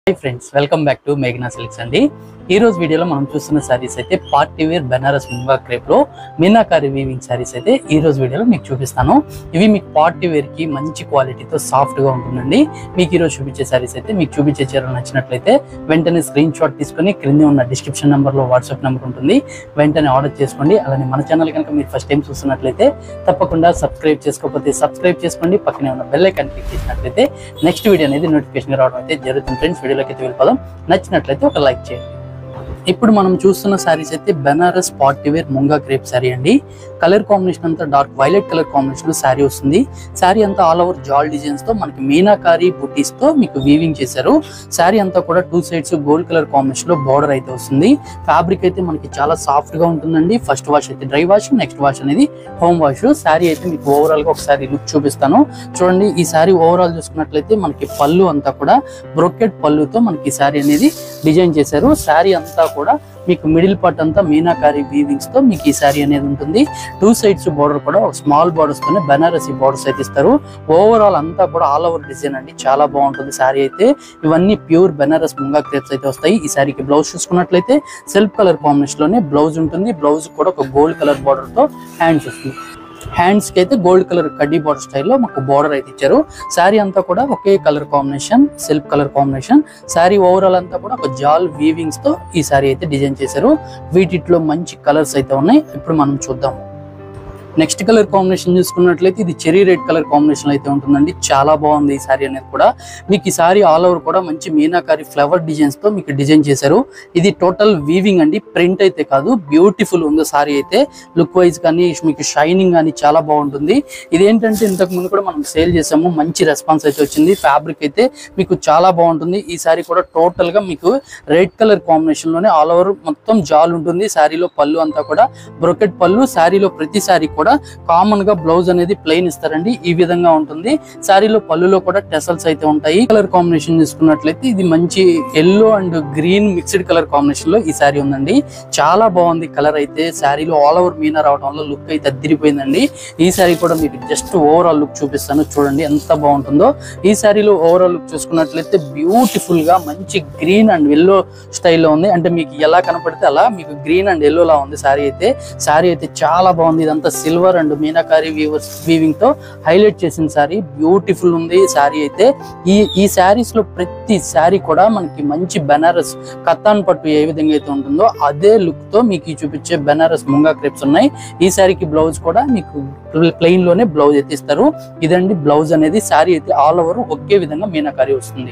high friends welcome back to మేఘనా silks అండి ఈ రోజు వీడియోలో మనం చూస్తున్న శారీస్ అయితే party wear Banaras munga crepe లో మీనాకారి వీవింగ్ శారీస్ అయితే ఈ రోజు వీడియోలో మీకు చూపిస్తాను ఇవి మీకు పార్టీ వేర్ కి మంచి క్వాలిటీతో సాఫ్ట్ గా ఉంటుందండి మీకు ఈ రోజు చూపించే శారీస్ అయితే మీకు చూపించే చీరలు నచ్చినట్లయితే వెంటనే స్క్రీన్ షాట్ తీసుకొని క్రింద ఉన్న డిస్క్రిప్షన్ నెంబర్ లో వాట్సాప్ నెంబర్ ఉంటుంది వెంటనే ఆర్డర్ చేసుకోండి అలానే మన ఛానల్ కనుక మీరు ఫస్ట్ టైం చూస్తున్నట్లయితే తప్పకుండా సబ్స్క్రైబ్ చేసుకోకపోతే సబ్స్క్రైబ్ చేసుకోండి పక్కనే ఉన్న బెల్ ఐకాన్ క్లిక్ చేసినట్లయితే నెక్స్ట్ వీడియో అనేది నోటిఫికేషన్ రావడం అయితే జరుగుతుంది ఫ్రెండ్స్ వీడియోలోకి అయితే వెళ్ళిపోదాం నచ్చినట్లయితే ఒక లైక్ చేయండి ఇప్పుడు మనం చూస్తున్న శారీస్ అయితే Banaras party wear munga crepe sari అండి కలర్ కాంబినేషన్ అంతా డార్క్ వైలెట్ కలర్ కాంబినేషన్ లో శారీ వస్తుంది శారీ అంతా ఆల్ ఓవర్ జాల్ డిజైన్స్ తో మనకి మీనాకారి బుటీస్ తో మీకు వీవింగ్ చేశారు శారీ అంతా కూడా two sides gold colour combination లో బార్డర్ అయితే వస్తుంది ఫ్యాబ్రిక్ అయితే మనకి చాలా సాఫ్ట్ గా ఉంటుందండి ఫస్ట్ వాష్ అయితే డ్రై వాష్ నెక్స్ట్ వాష్ అనేది హోమ్ వాష్ శారీ అయితే మీకు ఓవరాల్ గా ఒకసారి లుక్ చూపిస్తాను చూడండి ఈ శారీ ఓవరాల్ చూసుకున్నట్లయితే మనకి పళ్ళు అంతా కూడా బ్రొకెట్ పళ్ళుతో మనకి ఈ శారీ అనేది డిజైన్ చేశారు శారీ అంతా కూడా మీకు మిడిల్ పార్ట్ అంతా మీనాకారి వీవింగ్స్ తో మీకు ఈ శారీ అనేది ఉంటుంది టూ సైడ్స్ బార్డర్ కూడా ఒక స్మాల్ బార్డర్స్ తోనే బెనారసీ బార్డర్స్ అయితే ఇస్తారు ఓవరాల్ అంతా కూడా ఆల్ ఓవర్ డిజైన్ అండి చాలా బాగుంటుంది శారీ అయితే ఇవన్నీ ప్యూర్ బెనారస్ ముంగా క్రేప్స్ అయితే వస్తాయి ఈ శారీకి బ్లౌజ్ చూసుకున్నట్లయితే సెల్ఫ్ కలర్ కాంబినేషన్ లోనే బ్లౌజ్ ఉంటుంది బ్లౌజ్ కూడా ఒక గోల్డ్ కలర్ బార్డర్ తో హ్యాండ్స్ వస్తుంది హ్యాండ్స్ కి అయితే గోల్డ్ కలర్ కడ్డీ బార్డర్ స్టైల్లో మాకు బార్డర్ అయితే ఇచ్చారు శారీ అంతా కూడా ఒకే colour combination self colour combination sari overall అంతా కూడా ఒక జాల్ వీవింగ్స్ తో ఈ శారీ అయితే డిజైన్ చేశారు వీటిలో మంచి కలర్స్ అయితే ఉన్నాయి ఇప్పుడు మనం చూద్దాం నెక్స్ట్ కలర్ కాంబినేషన్ చూసుకున్నట్లయితే ఇది చెరీ రెడ్ కలర్ కాంబినేషన్ అయితే ఉంటుందండి చాలా బాగుంది ఈ సారీ అనేది కూడా మీకు ఈ సారీ ఆల్ ఓవర్ కూడా మంచి మీనాకారి ఫ్లవర్ డిజైన్స్ తో మీకు డిజైన్ చేశారు ఇది టోటల్ వీవింగ్ అండి ప్రింట్ అయితే కాదు బ్యూటిఫుల్ ఉంది సారీ అయితే లుక్ వైజ్ కానీ మీకు షైనింగ్ కానీ చాలా బాగుంటుంది ఇది ఏంటంటే ఇంతకు ముందు కూడా మనం సేల్ చేసాము మంచి రెస్పాన్స్ అయితే వచ్చింది ఫ్యాబ్రిక్ అయితే మీకు చాలా బాగుంటుంది ఈ సారీ కూడా టోటల్ గా మీకు రెడ్ కలర్ కాంబినేషన్ లోనే ఆల్ ఓవర్ మొత్తం జాల్ ఉంటుంది శారీలో పళ్ళు అంతా కూడా బ్రొకెట్ పళ్ళు శారీలో ప్రతి శారీ కూడా కామన్ గా బ్లౌజ్ అనేది ప్లెయిన్ ఇస్తారండి ఈ విధంగా ఉంటుంది శారీలో పళ్ళులో కూడా టెసల్స్ అయితే ఉంటాయి కలర్ కాంబినేషన్ చూసుకున్నట్లయితే ఇది మంచి yellow and green mixed colour combination లో ఈ శారీ ఉందండి చాలా బాగుంది కలర్ అయితే శారీలో ఆల్ ఓవర్ మీనా రావడం వల్ల లుక్ అయితే అద్దరిపోయిందండి ఈ శారీ కూడా మీకు జస్ట్ ఓవరాల్ లుక్ చూపిస్తాను చూడండి ఎంత బాగుంటుందో ఈ శారీలో ఓవరాల్ లుక్ చూసుకున్నట్లయితే బ్యూటిఫుల్ గా మంచి గ్రీన్ అండ్ ఎల్లో స్టైల్లో ఉంది అంటే మీకు ఎలా కనపడితే అలా మీకు గ్రీన్ అండ్ ఎల్లో లా ఉంది శారీ అయితే శారీ అయితే చాలా బాగుంది ఇదంతా silver and meenakari weavers weaving తో హైలైట్ చేసిన శారీ బ్యూటిఫుల్ ఉంది శారీ అయితే ఈ ఈ శారీస్ లో ప్రతి శారీ కూడా మనకి మంచి బెనారస్ కత్తాన్ పట్టు ఏ విధంగా అయితే ఉంటుందో అదే లుక్ తో మీకు ఈ చూపించే బెనారస్ ముంగా క్రేప్స్ ఉన్నాయి ఈ శారీకి బ్లౌజ్ కూడా మీకు ప్లెయిన్ లోనే బ్లౌజ్ అయితే ఇస్తారు ఇదండి బ్లౌజ్ అనేది శారీ అయితే ఆల్ ఓవర్ ఒకే విధంగా మీనాకారి వస్తుంది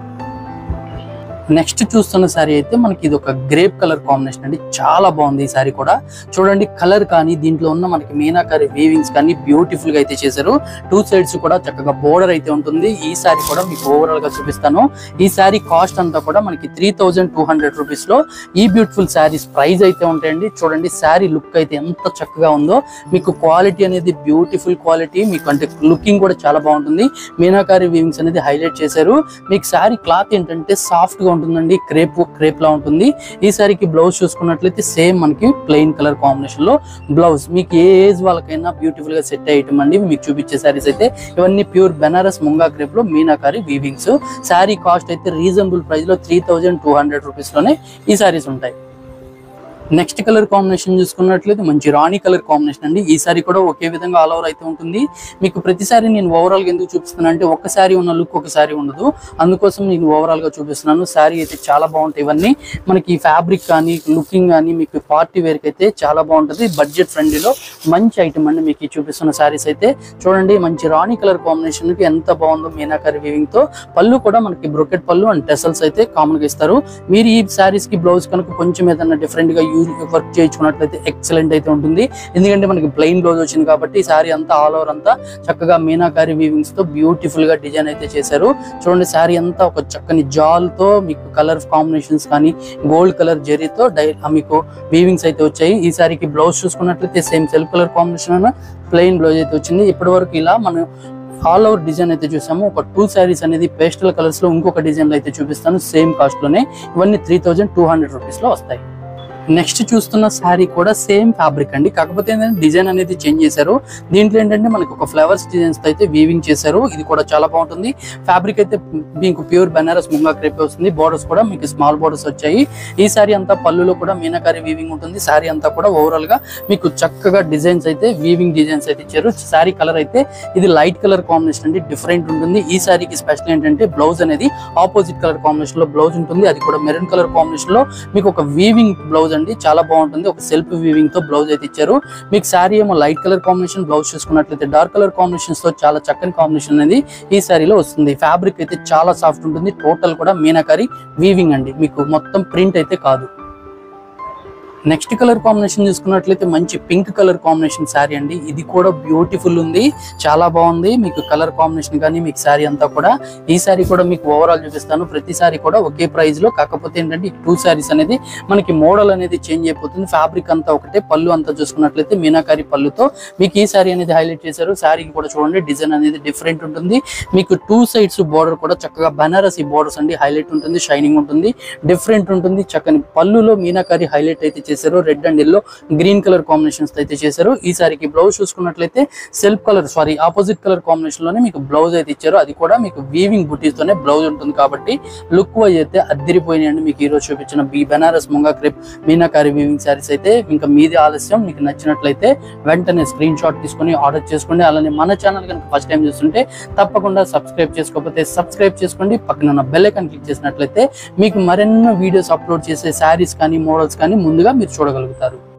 నెక్స్ట్ చూస్తున్న శారీ అయితే మనకి ఇది ఒక గ్రేప్ కలర్ కాంబినేషన్ అండి చాలా బాగుంది ఈ శారీ కూడా చూడండి కలర్ కానీ దీంట్లో ఉన్న మనకి మీనాకారి వీవింగ్స్ కానీ బ్యూటిఫుల్ గా అయితే చేశారు టూ సైడ్స్ కూడా చక్కగా బోర్డర్ అయితే ఉంటుంది ఈ శారీ కూడా మీకు ఓవరాల్ గా చూపిస్తాను ఈ శారీ కాస్ట్ అంతా కూడా మనకి three thousand two hundred rupees లో ఈ బ్యూటిఫుల్ శారీస్ ప్రైస్ అయితే ఉంటాయండి చూడండి శారీ లుక్ అయితే ఎంత చక్కగా ఉందో మీకు క్వాలిటీ అనేది బ్యూటిఫుల్ క్వాలిటీ మీకు అంటే లుకింగ్ కూడా చాలా బాగుంటుంది మీనాకారి వీవింగ్స్ అనేది హైలైట్ చేశారు మీకు శారీ క్లాత్ ఏంటంటే సాఫ్ట్ గా ఉంటుందండి క్రేప్ క్రేప్ లా ఉంటుంది ఈ శారీకి బ్లౌజ్ చూసుకున్నట్లయితే సేమ్ మనకి ప్లెయిన్ కలర్ కాంబినేషన్ లో బ్లౌజ్ మీకు ఏ ఏజ్ వాళ్ళకైనా బ్యూటిఫుల్ గా సెట్ అయ్యటం అండి మీకు చూపించే శారీస్ అయితే ఇవన్నీ ప్యూర్ బెనారస్ ముంగా క్రేప్ లో మీనాకారి వీవింగ్స్ శారీ కాస్ట్ అయితే రీజనబుల్ ప్రైస్ లో three thousand two hundred rupees లోనే ఈ శారీస్ ఉంటాయి నెక్స్ట్ కలర్ కాంబినేషన్ చూసుకున్నట్లయితే మంచి రాణి కలర్ కాంబినేషన్ అండి ఈ సారీ కూడా ఒకే విధంగా ఆల్ ఓవర్ అయితే ఉంటుంది మీకు ప్రతిసారి నేను ఓవరాల్ గా ఎందుకు చూపిస్తున్నాను అంటే ఒక సారీ ఉన్న లుక్ ఒక సారీ ఉండదు అందుకోసం నేను ఓవరాల్ గా చూపిస్తున్నాను సారీ అయితే చాలా బాగుంటాయి ఇవన్నీ మనకి ఈ ఫ్యాబ్రిక్ కానీ లుకింగ్ కానీ మీకు పార్టీ వేర్ అయితే చాలా బాగుంటుంది బడ్జెట్ ఫ్రెండ్లీలో మంచి ఐటమ్ అండి మీకు ఈ చూపిస్తున్న సారీస్ అయితే చూడండి మంచి రాణి కలర్ కాంబినేషన్ కి ఎంత బాగుందో మీనాకరి వీవింగ్ తో పళ్ళు కూడా మనకి బ్రొకెట్ పళ్ళు అండ్ టెసల్స్ అయితే కామన్ గా ఇస్తారు మీరు ఈ సారీస్ కి బ్లౌజ్ కనుక కొంచెం ఏదైనా డిఫరెంట్ గా యూజ్ వర్క్ చేయించుకున్నట్లయితే ఎక్సలెంట్ అయితే ఉంటుంది ఎందుకంటే మనకి ప్లెయిన్ బ్లౌజ్ వచ్చింది కాబట్టి ఈ సారీ అంతా ఆల్ ఓవర్ అంతా చక్కగా మీనాకారి వీవింగ్స్ తో బ్యూటిఫుల్ గా డిజైన్ అయితే చేశారు చూడండి సారీ అంతా ఒక చక్కని జాల్ తో మీకు కలర్ కాంబినేషన్స్ కానీ గోల్డ్ కలర్ జెరీతో డై ఆ మీకు వీవింగ్స్ అయితే వచ్చాయి ఈ సారీకి బ్లౌజ్ చూసుకున్నట్లయితే same self colour combination plain blouse అయితే వచ్చింది ఇప్పటి వరకు ఇలా మనం ఆల్ ఓవర్ డిజైన్ అయితే చూసాము ఒక టూ శారీస్ అనేది పేస్టల్ కలర్స్ లో ఇంకొక డిజైన్ అయితే చూపిస్తాను సేమ్ కాస్ట్ లోనే ఇవన్నీ three thousand two hundred rupees లో వస్తాయి నెక్స్ట్ చూస్తున్న శారీ కూడా సేమ్ ఫ్యాబ్రిక్ అండి కాకపోతే ఏంటంటే డిజైన్ అనేది చేంజ్ చేశారు దీంట్లో ఏంటంటే మనకి ఒక ఫ్లవర్స్ డిజైన్స్ తో అయితే వీవింగ్ చేశారు ఇది కూడా చాలా బాగుంటుంది ఫ్యాబ్రిక్ అయితే మీకు ప్యూర్ బెనారస్ ముంగా క్రేప్ వస్తుంది బోర్డర్స్ కూడా మీకు స్మాల్ బోర్డర్స్ వచ్చాయి ఈ శారీ అంతా పళ్ళులో కూడా మీనాకారి వీవింగ్ ఉంటుంది శారీ అంతా కూడా ఓవరాల్ గా మీకు చక్కగా డిజైన్స్ అయితే వీవింగ్ డిజైన్స్ అయితే ఇచ్చారు శారీ కలర్ అయితే ఇది లైట్ కలర్ కాంబినేషన్ అండి డిఫరెంట్ ఉంటుంది ఈ శారీకి స్పెషల్ ఏంటంటే బ్లౌజ్ అనేది ఆపోజిట్ కలర్ కాంబినేషన్ లో బ్లౌజ్ ఉంటుంది అది కూడా మెరూన్ కలర్ కాంబినేషన్ లో మీకు ఒక వీవింగ్ బ్లౌజ్ అండి చాలా బాగుంటుంది ఒక సెల్ఫ్ వీవింగ్ తో బ్లౌజ్ అయితే ఇచ్చారు మీకు శారీ ఏమో లైట్ కలర్ కాంబినేషన్ బ్లౌజ్ చూసుకున్నట్లయితే డార్క్ కలర్ కాంబినేషన్స్ తో చాలా చక్కని కాంబినేషన్ అనేది ఈ శారీలో వస్తుంది ఫ్యాబ్రిక్ అయితే చాలా సాఫ్ట్ ఉంటుంది టోటల్ కూడా మీనాకారి వీవింగ్ అండి మీకు మొత్తం ప్రింట్ అయితే కాదు నెక్స్ట్ కలర్ కాంబినేషన్ చూసుకున్నట్లయితే మంచి పింక్ కలర్ కాంబినేషన్ శారీ అండి ఇది కూడా బ్యూటిఫుల్ ఉంది చాలా బాగుంది మీకు కలర్ కాంబినేషన్ కానీ మీకు శారీ అంతా కూడా ఈ శారీ కూడా మీకు ఓవరాల్ చూపిస్తాను ప్రతి శారీ కూడా ఒకే ప్రైస్ లో కాకపోతే ఏంటంటే టూ శారీస్ అనేది మనకి మోడల్ అనేది చేంజ్ అయిపోతుంది ఫ్యాబ్రిక్ అంతా ఒకటే పళ్ళు అంతా చూసుకున్నట్లయితే మీనాకారి పళ్ళుతో మీకు ఈ శారీ అనేది హైలైట్ చేశారు శారీకి కూడా చూడండి డిజైన్ అనేది డిఫరెంట్ ఉంటుంది మీకు టూ సైడ్స్ బోర్డర్ కూడా చక్కగా బనారసి బోర్డర్స్ అండి హైలైట్ ఉంటుంది షైనింగ్ ఉంటుంది డిఫరెంట్ ఉంటుంది చక్కని పళ్ళులో మీనాకారి హైలైట్ అయితే చేశారు red and yellow green colour combinations అయితే చేశారు ఈ సారికి బ్లౌజ్ చూసుకున్నట్లయితే self colour sari opposite colour combination లోనే మీకు బ్లౌజ్ అయితే ఇచ్చారు అది కూడా మీకు వీవింగ్ బుటీస్ తోనే బ్లౌజ్ ఉంటుంది కాబట్టి లుక్ వైజ్ అయితే అద్దరిపోయినాయండి మీకు ఈ రోజు చూపించిన బీ బెనారస్ ముంగా క్రిప్ మీనాకారి వీవింగ్ శారీస్ అయితే ఇంకా మీది ఆలస్యం మీకు నచ్చినట్లయితే వెంటనే స్క్రీన్ షాట్ తీసుకొని ఆర్డర్ చేసుకోండి అలానే మన ఛానల్ కనుక ఫస్ట్ టైం చూస్తుంటే తప్పకుండా సబ్స్క్రైబ్ చేసుకోకపోతే సబ్స్క్రైబ్ చేసుకోండి పక్కన ఉన్న బెల్ ఐకాన్ క్లిక్ చేసినట్లయితే మీకు మరెన్నో వీడియోస్ అప్లోడ్ చేసే శారీస్ కానీ మోడల్స్ కానీ ముందుగా మీరు చూడగలుగుతారు